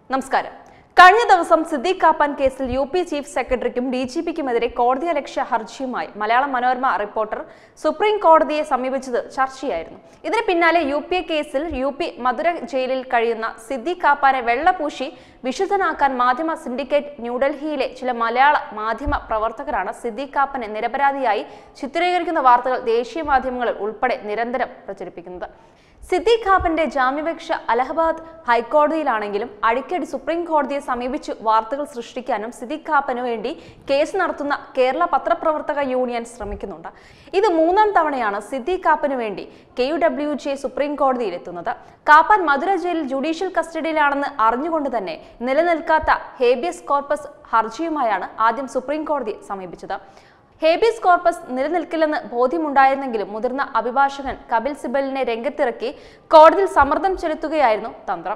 നമസ്കാരം കഴിഞ്ഞ ദിവസം സിദ്ദീഖ് കാപ്പാൻ കേസിൽ യു പി ചീഫ് സെക്രട്ടറിക്കും ഡി ജി പിക്കുമെതിരെ കോടതിയലക്ഷ്യ ഹർജിയുമായി മലയാള മനോരമ റിപ്പോർട്ടർ സുപ്രീം കോടതിയെ സമീപിച്ചത് ചർച്ചയായിരുന്നു ഇതിന് പിന്നാലെ യു പി എ കേസിൽ യു പി മധുര ജയിലിൽ കഴിയുന്ന സിദ്ദീഖ് കാപ്പാനെ വെള്ളപൂശി വിശുദ്ധനാക്കാൻ മാധ്യമ സിൻഡിക്കേറ്റ് ന്യൂഡൽഹിയിലെ ചില മലയാള മാധ്യമ പ്രവർത്തകരാണ് സിദ്ദീഖ് കാപ്പനെ നിരപരാധിയായി ചിത്രീകരിക്കുന്ന വാർത്തകൾ ദേശീയ മാധ്യമങ്ങളിൽ ഉൾപ്പെടെ നിരന്തരം പ്രചരിപ്പിക്കുന്നത് സിദ്ദീഖ് ഖാപ്പന്റെ ജാമ്യാപേക്ഷ അലഹബാദ് ഹൈക്കോടതിയിലാണെങ്കിലും അടിക്കടി സുപ്രീം കോടതിയെ സമീപിച്ച് വാർത്തകൾ സൃഷ്ടിക്കാനും സിദ്ദീഖ് ഖാപ്പന് വേണ്ടി കേസ് നടത്തുന്ന കേരള പത്രപ്രവർത്തക യൂണിയൻ ശ്രമിക്കുന്നുണ്ട് ഇത് മൂന്നാം തവണയാണ് സിദ്ദീഖ് ഖാപ്പന് വേണ്ടി K U W J supreme കോടതിയിലെത്തുന്നത് കാപ്പാൻ മധുര ജയിലിൽ ജുഡീഷ്യൽ കസ്റ്റഡിയിലാണെന്ന് അറിഞ്ഞുകൊണ്ട് തന്നെ നിലനിൽക്കാത്ത ഹേബിയസ് കോർപ്പസ് ഹർജിയുമായാണ് ആദ്യം സുപ്രീം കോടതിയെ സമീപിച്ചത് ഹേബിയസ് കോർപ്പസ് നിലനിൽക്കില്ലെന്ന് ബോധ്യമുണ്ടായിരുന്നെങ്കിലും മുതിർന്ന അഭിഭാഷകൻ കപിൽ സിബലിനെ രംഗത്തിറക്കി കോടതിയിൽ സമ്മർദ്ദം ചെലുത്തുകയായിരുന്നു തന്ത്രം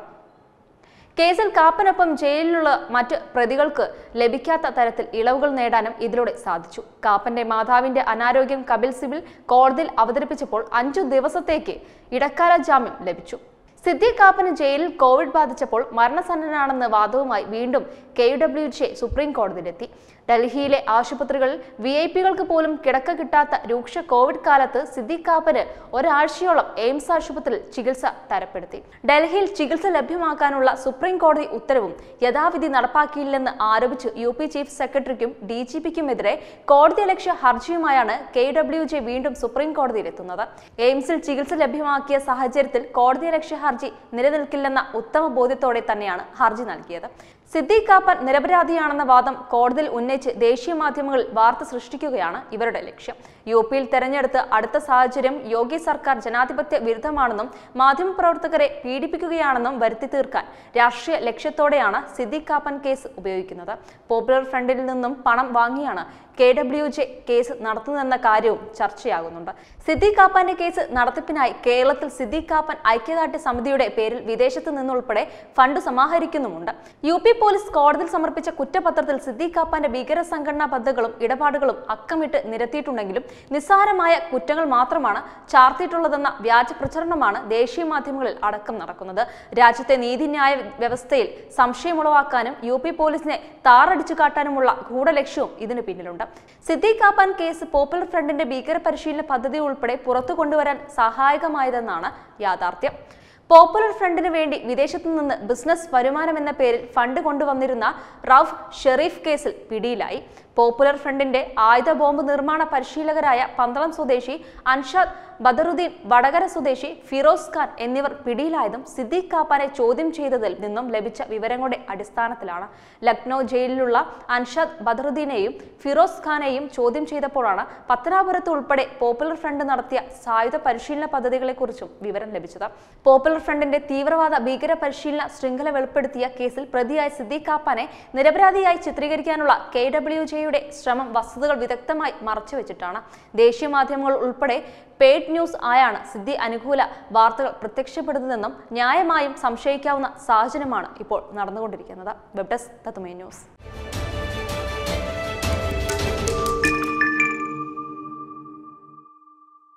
കേസിൽ കാപ്പനൊപ്പം ജയിലിലുള്ള മറ്റ് പ്രതികൾക്ക് ലഭിക്കാത്ത തരത്തിൽ ഇളവുകൾ നേടാനും ഇതിലൂടെ സാധിച്ചു കാപ്പന്റെ മാതാവിന്റെ അനാരോഗ്യം കപിൽ സിബിൽ കോടതിയിൽ അവതരിപ്പിച്ചപ്പോൾ അഞ്ചു ദിവസത്തേക്ക് ഇടക്കാല ജാമ്യം ലഭിച്ചു സിദ്ദീഖ് കാപ്പന് ജയിലിൽ കോവിഡ് ബാധിച്ചപ്പോൾ മരണസന്നനാണെന്ന വാദവുമായി വീണ്ടും K U W J supreme കോടതിയിലെത്തി ഡൽഹിയിലെ ആശുപത്രികളിൽ വി ഐ പികൾക്ക് പോലും കിടക്ക കിട്ടാത്ത രൂക്ഷ കോവിഡ് കാലത്ത് സിദ്ദീഖ് കാപ്പന് ഒരാഴ്ചയോളം എയിംസ് ആശുപത്രിയിൽ ചികിത്സ തരപ്പെടുത്തി ഡൽഹിയിൽ ചികിത്സ ലഭ്യമാക്കാനുള്ള സുപ്രീം കോടതി ഉത്തരവും യഥാവിധി നടപ്പാക്കിയില്ലെന്ന് ആരോപിച്ച് യു പി ചീഫ് സെക്രട്ടറിക്കും ഡി ജി പിക്കുമെതിരെ കോടതിയലക്ഷ്യ ഹർജിയുമായാണ് കെ ഡബ്ല്യു ജെ വീണ്ടും സുപ്രീം കോടതിയിലെത്തുന്നത് എയിംസിൽ ചികിത്സ ലഭ്യമാക്കിയ സാഹചര്യത്തിൽ കോടതിയലക്ഷ്യ ഹർജി നിലനിൽക്കില്ലെന്ന ഉത്തമ ബോധ്യത്തോടെ തന്നെയാണ് ഹർജി നൽകിയത് സിദ്ദീഖ് കാപ്പൻ നിരപരാധിയാണെന്ന വാദം കോടതിയിൽ ഉന്നയിച്ച് ദേശീയ മാധ്യമങ്ങളിൽ വാർത്ത സൃഷ്ടിക്കുകയാണ് ഇവരുടെ ലക്ഷ്യം യു പിയിൽ തെരഞ്ഞെടുത്ത് അടുത്ത സാഹചര്യം യോഗി സർക്കാർ ജനാധിപത്യ വിരുദ്ധമാണെന്നും മാധ്യമപ്രവർത്തകരെ പീഡിപ്പിക്കുകയാണെന്നും വരുത്തി തീർക്കാൻ രാഷ്ട്രീയ ലക്ഷ്യത്തോടെയാണ് സിദ്ദീഖ് കാപ്പൻ കേസ് ഉപയോഗിക്കുന്നത് പോപ്പുലർ ഫ്രണ്ടിൽ നിന്നും പണം വാങ്ങിയാണ് കെ ഡബ്ല്യു ജെ കേസ് നടത്തുന്നതെന്ന കാര്യവും ചർച്ചയാകുന്നുണ്ട് സിദ്ദീഖ് കാപ്പാന്റെ കേസ് നടത്തിപ്പിനായി കേരളത്തിൽ സിദ്ദീഖ് കാപ്പൻ ഐക്യദാർഢ്യ സമിതിയുടെ പേരിൽ വിദേശത്ത് നിന്നുൾപ്പെടെ ഫണ്ട് സമാഹരിക്കുന്നുമുണ്ട് യു പി പോലീസ് കോടതിയിൽ സമർപ്പിച്ച കുറ്റപത്രത്തിൽ സിദ്ദീഖ് കാപ്പാന്റെ ഭീകര സംഘടനാ ബദ്ധകളും ഇടപാടുകളും അക്കമിട്ട് നിരത്തിയിട്ടുണ്ടെങ്കിലും നിസ്സാരമായ കുറ്റങ്ങൾ മാത്രമാണ് ചാർത്തിയിട്ടുള്ളതെന്ന വ്യാജ പ്രചരണമാണ് ദേശീയ മാധ്യമങ്ങളിൽ അടക്കം നടക്കുന്നത് രാജ്യത്തെ നീതിന്യായ വ്യവസ്ഥയിൽ സംശയമുളവാക്കാനും യു പി പോലീസിനെ താറടിച്ചു കാട്ടാനുമുള്ള ഗൂഢലക്ഷ്യവും ഇതിന് പിന്നിലുണ്ട് സിദ്ദീഖ് കാപ്പാൻ കേസ് പോപ്പുലർ ഫ്രണ്ടിന്റെ ഭീകര പരിശീലന പദ്ധതി ഉൾപ്പെടെ പുറത്തു കൊണ്ടുവരാൻ സഹായകമായതെന്നാണ് യാഥാർത്ഥ്യം പോപ്പുലർ ഫ്രണ്ടിന് വേണ്ടി വിദേശത്തു നിന്ന് ബിസിനസ് വരുമാനം എന്ന പേരിൽ ഫണ്ട് കൊണ്ടുവന്നിരുന്ന റൌഫ് ഷെറീഫ് കേസിൽ പിടിയിലായി പോപ്പുലർ ഫ്രണ്ടിന്റെ ആയുധ ബോംബ് നിർമ്മാണ പരിശീലകരായ പന്തളം സ്വദേശി അൻഷാദ് ബദറുദ്ദീൻ വടകര സ്വദേശി ഫിറോസ് ഖാൻ എന്നിവർ പിടിയിലായതും സിദ്ദീഖ് കാപ്പാനെ ചോദ്യം ചെയ്തതിൽ നിന്നും ലഭിച്ച വിവരങ്ങളുടെ അടിസ്ഥാനത്തിലാണ് ലക്നൗ ജയിലിലുള്ള അൻഷാദ് ബദറുദ്ദീനെയും ഫിറോസ് ഖാനെയും ചോദ്യം ചെയ്തപ്പോഴാണ് പത്തനാപുരത്ത് ഉൾപ്പെടെ പോപ്പുലർ ഫ്രണ്ട് നടത്തിയ സായുധ പരിശീലന പദ്ധതികളെക്കുറിച്ചും വിവരം ലഭിച്ചത് പോപ്പുലർ ഫ്രണ്ടിന്റെ തീവ്രവാദ ഭീകര പരിശീലന ശൃംഖല വെളിപ്പെടുത്തിയ കേസിൽ പ്രതിയായ സിദ്ദീഖ് കാപ്പാനെ നിരപരാധിയായി ചിത്രീകരിക്കാനുള്ള കെ ഡബ്ല്യു ജെയുടെ ശ്രമം വസ്തുതകൾ വിദഗ്ധമായി മറച്ചുവെച്ചിട്ടാണ് ദേശീയ മാധ്യമങ്ങൾ ഉൾപ്പെടെ പെയ്ഡ് ന്യൂസ് ആയാണ് സിദ്ധി അനുകൂല വാർത്തകൾ പ്രത്യക്ഷപ്പെടുന്നതെന്നും ന്യായമായും സംശയിക്കാവുന്ന സാഹചര്യമാണ് ഇപ്പോൾ നടന്നുകൊണ്ടിരിക്കുന്നത് വെബ് ഡെസ്ക് തത്തുമേ ന്യൂസ്